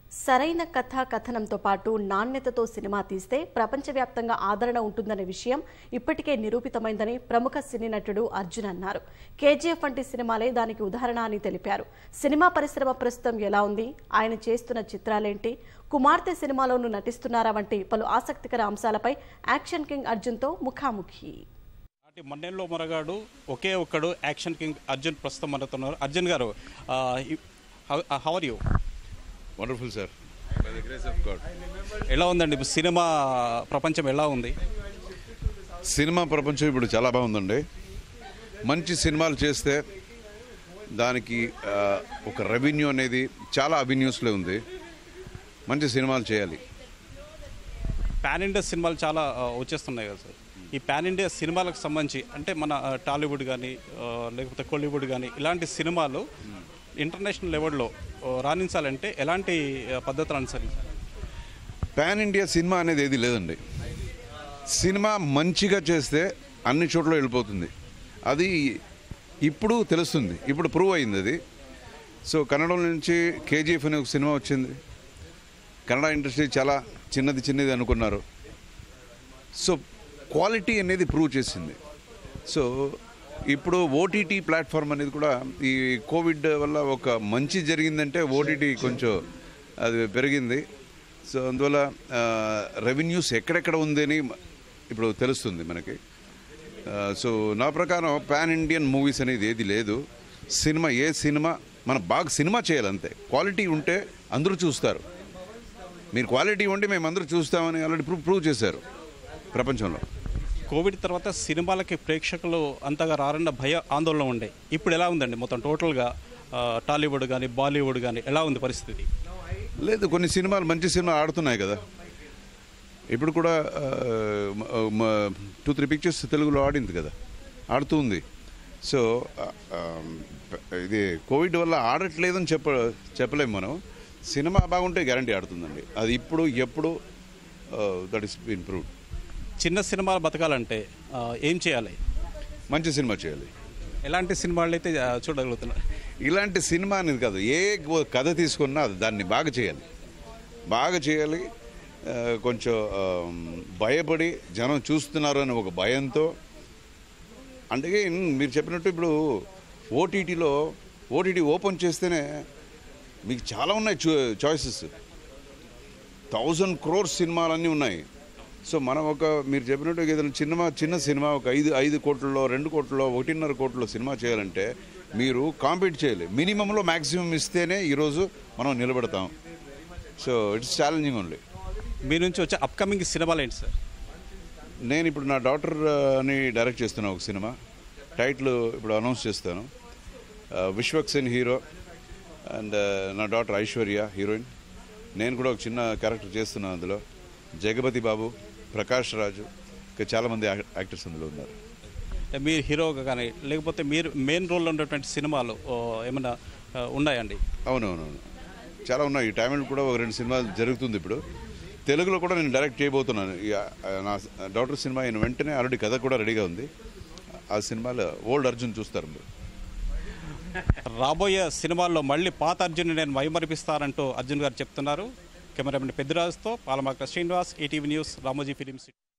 సరైన కథా కథనంతో పాటు నాణ్యతతో సినిమా తీస్తే ప్రపంచవ్యాప్తంగా ఆదరణ ఉంటుందనే విషయం ఇప్పటికే నిరూపితమైందని ప్రముఖ సినీ నటుడు అర్జున్ అన్నారు కేజీఎఫ్ వంటి సినిమాలే దానికి ఉదాహరణ అని తెలిపారు సినిమా పరిశ్రమ ప్రస్తుతం ఎలా ఉంది ఆయన చేస్తున్న చిత్రాలేంటి కుమార్తె సినిమాలోనూ నటిస్తున్నారా వంటి పలు ఆసక్తికర అంశాలపై యాక్షన్ కింగ్ అర్జున్తో ముఖాముఖి నాటి మన్నెల్లో మొరగాడు ఒకే ఒక్కడు యాక్షన్ కింగ్ అర్జున్ ప్రస్తుతం మనతున్నారు అర్జున్ గారు how are you wonderful sir by the grace of God ఎలా ఉందండి ఇప్పుడు సినిమా ప్రపంచం ఎలా ఉంది సినిమా ప్రపంచం ఇప్పుడు చాలా బాగుందండి మంచి సినిమాలు చేస్తే దానికి ఆ, ఒక రెవెన్యూ అనేది చాలా అవెన్యూస్లో ఉంది మంచి సినిమాలు చేయాలి పాన్ ఇండియా సినిమాలు చాలా ఆ, వచ్చేస్తున్నాయి కదా సార్ ఈ పాన్ ఇండియా సినిమాలకు సంబంధించి అంటే మన ఆ, టాలీవుడ్ కానీ ఆ, లేకపోతే కోలీవుడ్ కానీ ఇలాంటి సినిమాలు ఇంటర్నేషనల్ లెవెల్లో ఆ, రాణించాలంటే ఎలాంటి ఆ, పద్ధతులు అనుసరించాలి పాన్ ఇండియా సినిమా అనేది ఏది లేదండి సినిమా మంచిగా చేస్తే అన్ని చోట్ల వెళ్ళిపోతుంది అది ఇప్పుడు తెలుస్తుంది ఇప్పుడు ప్రూవ్ అయింది అది సో కన్నడం నుంచి కేజీఎఫ్ అనే ఒక సినిమా వచ్చింది కన్నడ ఇండస్ట్రీ చాలా చిన్నది చిన్నది అనుకున్నారు సో క్వాలిటీ అనేది ప్రూవ్ చేసింది సో ఇప్పుడు ఓటీటీ ప్లాట్ఫామ్ అనేది కూడా ఈ కోవిడ్ వల్ల ఒక మంచి జరిగిందంటే ఓటీటీ కొంచెం అది పెరిగింది సో అందువల్ల రెవెన్యూస్ ఎక్కడెక్కడ ఉంది అని ఇప్పుడు తెలుస్తుంది మనకి ఆ, సో నా ప్రకారం పాన్ ఇండియన్ మూవీస్ అనేది ఏది లేదు సినిమా ఏ సినిమా మనం బాగా సినిమా చేయాలంతే క్వాలిటీ ఉంటే అందరూ చూస్తారు మీరు క్వాలిటీ ఉంటే మేము అందరూ చూస్తామని ఆల్రెడీ ప్రూవ్ ప్రూవ్ చేశారు ప్రపంచంలో కోవిడ్ తర్వాత సినిమాలకి ప్రేక్షకులు అంతగా రారన్న భయ ఆందోళన ఉండే ఇప్పుడు ఎలా ఉందండి మొత్తం టోటల్గా ఆ, టాలీవుడ్ కానీ బాలీవుడ్ కానీ ఎలా ఉంది పరిస్థితి లేదు కొన్ని సినిమాలు మంచి సినిమాలు ఆడుతున్నాయి కదా ఇప్పుడు కూడా టూ త్రీ పిక్చర్స్ తెలుగులో ఆడింది కదా ఆడుతూ ఉంది సో ఆ, ఆ, ఇది కోవిడ్ వల్ల ఆడట్లేదని చెప్ప చెప్పలేము మనం సినిమా బాగుంటే గ్యారంటీ ఆడుతుందండి అది ఇప్పుడు ఎప్పుడు దట్ ఇస్ ఇంప్రూవ్డ్ చిన్న సినిమాలు బతకాలంటే ఆ, ఏం చేయాలి మంచి సినిమా చేయాలి ఎలాంటి సినిమాలు అయితే ఆ, చూడగలుగుతున్నారు ఇలాంటి సినిమా అనేది కాదు ఏ కథ తీసుకున్నా అది దాన్ని బాగా చేయాలి బాగా చేయాలి ఆ, కొంచెం ఆ, భయపడి జనం చూస్తున్నారు అని ఒక భయంతో అందుకే మీరు చెప్పినట్టు ఇప్పుడు ఓటీటీలో ఓటీటీ ఓపెన్ చేస్తేనే మీకు చాలా ఉన్నాయి చాయిసెస్ థౌజండ్ క్రోర్స్ సినిమాలన్నీ ఉన్నాయి సో మనం ఒక మీరు చెప్పినట్టు ఏదైనా చిన్న చిన్న సినిమా ఒక ఐదు ఐదు కోట్లలో రెండు కోట్లలో ఒకటిన్నర కోట్లలో సినిమా చేయాలంటే మీరు కాంపీట్ చేయాలి మినిమంలో మ్యాక్సిమం ఇస్తేనే ఈరోజు మనం నిలబడతాం సో ఇట్స్ ఛాలెంజింగ్ ఓన్లీ మీ నుంచి వచ్చే అప్కమింగ్ సినిమాలు ఏంటి సార్ నేను ఇప్పుడు నా డాటర్ అని డైరెక్ట్ చేస్తున్నా ఒక సినిమా టైటిల్ ఇప్పుడు అనౌన్స్ చేస్తాను విశ్వక్సేన్ హీరో అండ్ నా డాటర్ ఐశ్వర్య హీరోయిన్ నేను కూడా ఒక చిన్న క్యారెక్టర్ చేస్తున్నాను అందులో జగపతి బాబు ప్రకాష్ రాజు ఇంకా చాలామంది యాక్- యాక్టర్స్ అందులో ఉన్నారు మీరు హీరోగా కానీ లేకపోతే మీరు మెయిన్ రోల్లో ఉన్నటువంటి సినిమాలు ఓ, ఏమన్నా ఆ, ఉన్నాయండి అవునవునవును చాలా ఉన్నాయి ఈ టైంలో కూడా ఒక రెండు సినిమాలు జరుగుతుంది ఇప్పుడు తెలుగులో కూడా నేను డైరెక్ట్ చేయబోతున్నాను ఈ, ఆ, నా డాటర్ సినిమా అయిన వెంటనే ఆల్రెడీ కథ కూడా రెడీగా ఉంది ఆ సినిమాలో ఓల్డ్ అర్జున్ చూస్తారు మీరు రాబోయే సినిమాల్లో మళ్ళీ పాత అర్జున్ నేను మైమరిపిస్తానంటూ అర్జున్ గారు చెప్తున్నారు కెమెరామెన్ పెద్దిరాజుతో Palamaka Srinivas ETV news Ramoji films